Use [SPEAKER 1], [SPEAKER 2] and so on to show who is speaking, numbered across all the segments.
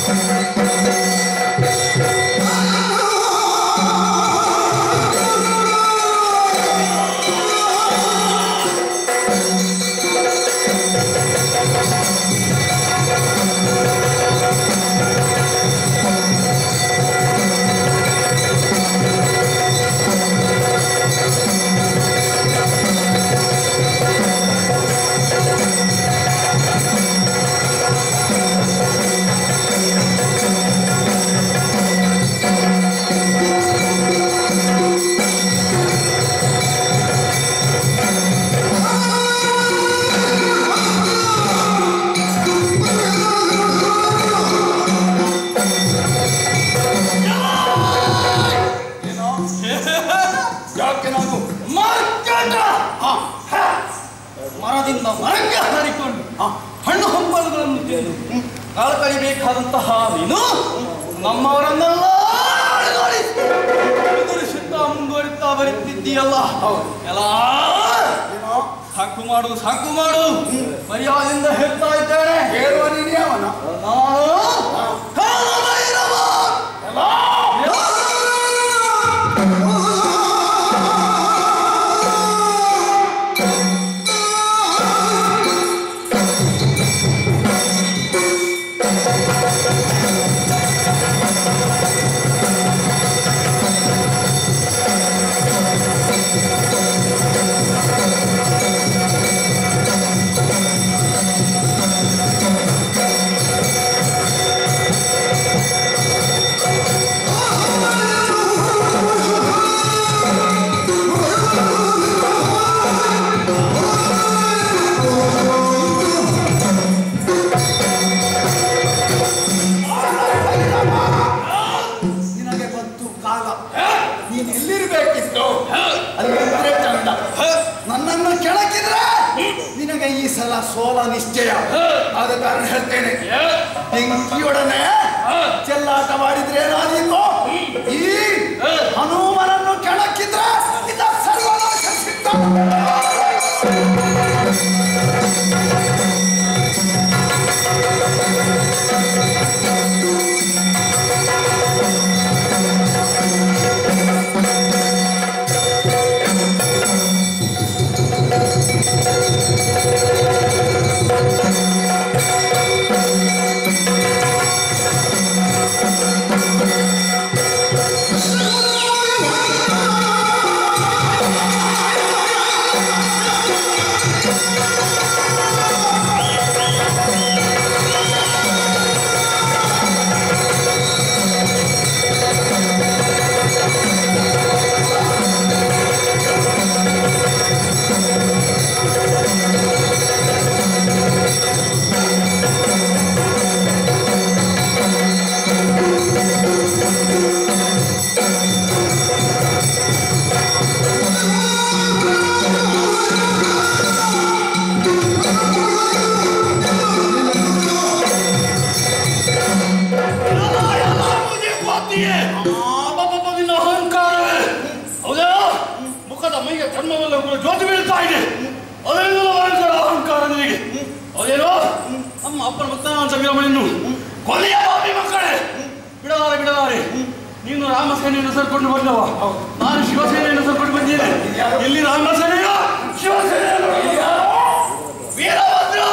[SPEAKER 1] ಏನೋ ಯಾಕೆ ನಾನು
[SPEAKER 2] ಮಾರ್ಕಾಟ
[SPEAKER 1] ಹಾ
[SPEAKER 2] ಮರದಿಂದ ಮರಕ್ಕೆ ಹಾರಿಕೊಂಡು ಹಣ್ಣು ಹಂಪಲುಗಳನ್ನು ತಿಂದು ಕಾಲ ಕಳಿಬೇಕಾದಂತಹ ನೀನು ನಮ್ಮವರನ್ನೆಲ್ಲ ಅಡೆದಾಡಿ ಎದುರಿಸುತ್ತಾ ಮುಂದುವರಿತಾ ಬರುತ್ತಿದ್ದೀಯಲ್ಲ ಎಲ್ಲ
[SPEAKER 1] ಏನೋ
[SPEAKER 2] ಸಾಕು ಮಾಡು ಸಾಕು ಮಾಡು ಮರ್ಯಾದೆಯಿಂದ ಹೇಳ್ತಾ ಇದ್ದೇನೆ
[SPEAKER 1] ಹೇಳುವ ನೀನು ಯಾವನ
[SPEAKER 2] ನಾನು ಕಾಲಭೈರವ.
[SPEAKER 1] ನಿನಗೆ ಬಂತು ಕಾಲ ನೀನು ಎಲ್ಲಿರ್ಬೇಕಿತ್ತು ಅಲ್ಲಿದ್ರೆ ಚಂದ ನನ್ನನ್ನು ಕೆಳಕಿದ್ರೆ ನಿನಗೆ ಈ ಸಲ ಸೋಲ ನಿಶ್ಚಯ ಆದ ಕಾರಣ ಹೇಳ್ತೇನೆ ಬೆಂಕಿಯೊಡನೆ ಚೆಲ್ಲಾಟವಾಡಿದ್ರೆ ಏನಾದೀತು ಈ ಹನುಮನನ್ನು ಕೆಳಕಿದ್ರೆ ಇದ ಸರ್ವನಾಶ ಸಿದ್ಧ
[SPEAKER 2] ನಿನ್ನ ಅಹಂಕಾರವೇ ಹೌದಾ ಮುಖದ ಮೈಗೆ ಚರ್ಮವೆಲ್ಲ ಕೂಡ ಜ್ಯೋತಿ ಬೀಳ್ತಾ ಇದೆ ಅದರಿಂದ ಭಯಂಕರ ಅಹಂಕಾರ ನಿನಗೆ ಹೌದೇನೋ ನಮ್ಮ ಅಪ್ಪನ ಭಕ್ತನ ಅಂತ ವೀರಮಣಿಯನ್ನು ಕೊನೆಯ ಬಾಬಿ ಮಕ್ಕಳೇ ಬಿಡಲಾರೆ ಬಿಡಲಾರೆ ನೀನು ರಾಮಸೇನೆಯನ್ನು ಸರ್ಕೊಂಡು ಬಂದವ ನಾನು ಶಿವಸೇನೆಯನ್ನು ಸರ್ಕೊಂಡು ಬಂದಿದ್ದೇನೆ ಇಲ್ಲಿ ರಾಮಸೇನೆಯ ಶಿವಸೇನೆಯನ್ನು ವೀರಭದ್ರ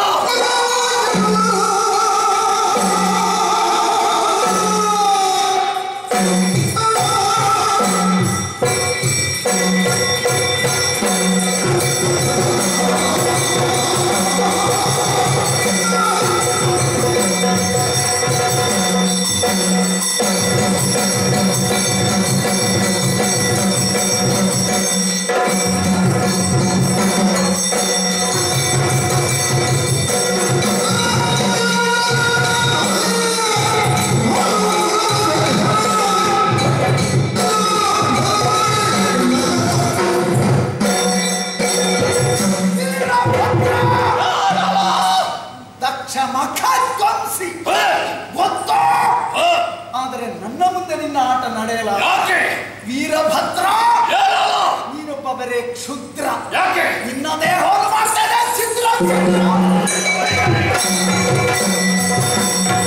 [SPEAKER 1] ದಕ್ಷ ಮಖ ಧ್ವಂಸಿ ಗೊತ್ತು ಆದರೆ ನನ್ನ ಮುಂದೆ ನಿನ್ನ ಆಟ ನಡೆಯಲ್ಲ
[SPEAKER 2] ಯಾಕೆ
[SPEAKER 1] ವೀರಭದ್ರ
[SPEAKER 2] ಏನಲ್ಲ?
[SPEAKER 1] ನೀನೊಬ್ಬ ಬರೇ ಕ್ಷುದ್ರ
[SPEAKER 2] ಯಾಕೆ
[SPEAKER 1] ನಿನ್ನ ದೇಹವನ್ನು ಮಾಡ್ತೇನೆ ಛಿದ್ರ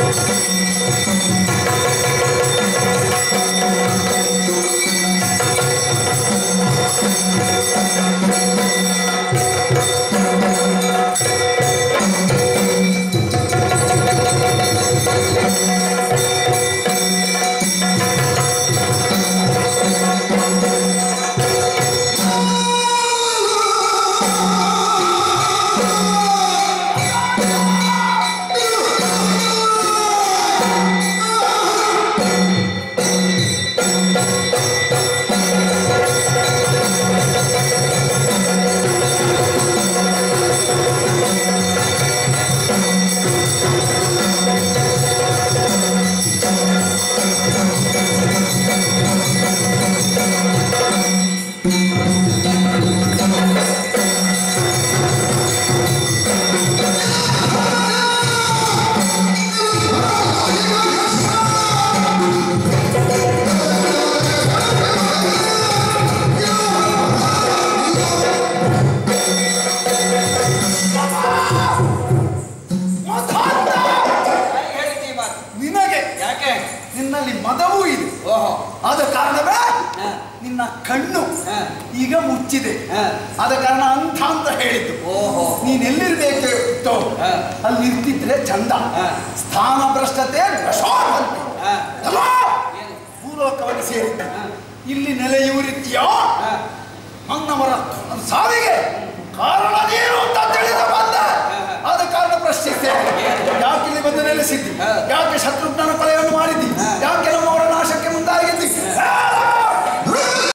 [SPEAKER 1] ಮತಾಂಧ!
[SPEAKER 3] ಹೇಗೆ ಹೇಳಿದ್ದಿ ಈ ಮಾತು
[SPEAKER 1] ನಿನಗೆ
[SPEAKER 3] ಯಾಕೆ
[SPEAKER 1] ನಿನ್ನಲ್ಲಿ ಮದವೂ ಇದೆ
[SPEAKER 3] ಓಹೋ
[SPEAKER 1] ಆದ ಕಾರಣವೇ
[SPEAKER 3] ಹ.
[SPEAKER 1] ನಿನ್ನ ಕಣ್ಣು
[SPEAKER 3] ಹ.
[SPEAKER 1] ಈಗ ಮುಚ್ಚಿದೆ
[SPEAKER 3] ಹ.
[SPEAKER 1] ಆದ ಕಾರಣ ಅಂಥ ಅಂತ ಹೇಳಿದ್ದು
[SPEAKER 3] ಓಹೋ
[SPEAKER 1] ನೀನ್ ಎಲ್ಲಿರ್ಬೇಕಿತ್ತು
[SPEAKER 3] ಹ.
[SPEAKER 1] ಅಲ್ಲಿ ಇರ್ತಿದ್ರೆ ಚಂದ
[SPEAKER 3] ಹ.
[SPEAKER 1] ಸ್ಥಾನ ಭ್ರಷ್ಟತೆ ಯಶೋವಂತಿ.
[SPEAKER 3] ಹ.
[SPEAKER 1] ಅಲ್ಲ?
[SPEAKER 3] ಏನು
[SPEAKER 1] ಭೂಲೋಕವನ್ನು ಸೇರಿದ್ದ
[SPEAKER 3] ಹ.
[SPEAKER 1] ಇಲ್ಲಿ ನೆಲೆಯೂರಿದ್ಯೋ
[SPEAKER 3] ಹ.
[SPEAKER 1] ಮನ್ನವರ ಸಾವಿಗೆ ಕಾರಣ ನೀನು ಅಂತ ತಿಳಿದು ಬಂದ
[SPEAKER 3] ಹ.
[SPEAKER 1] ಆದ ಕಾರಣ ಪ್ರಶ್ನಿಸಿದೆ
[SPEAKER 3] ಏನು?
[SPEAKER 1] ಯಾಕೆ ಇಲ್ಲಿ ಬಂದು ನೆಲೆಸಿದ್ದಿ
[SPEAKER 3] ಹ.
[SPEAKER 1] ಯಾಕೆ ಶತ್ರುಘ್ನನ ಕೊಲೆಯನ್ನು ಮಾಡಿದ್ದಿ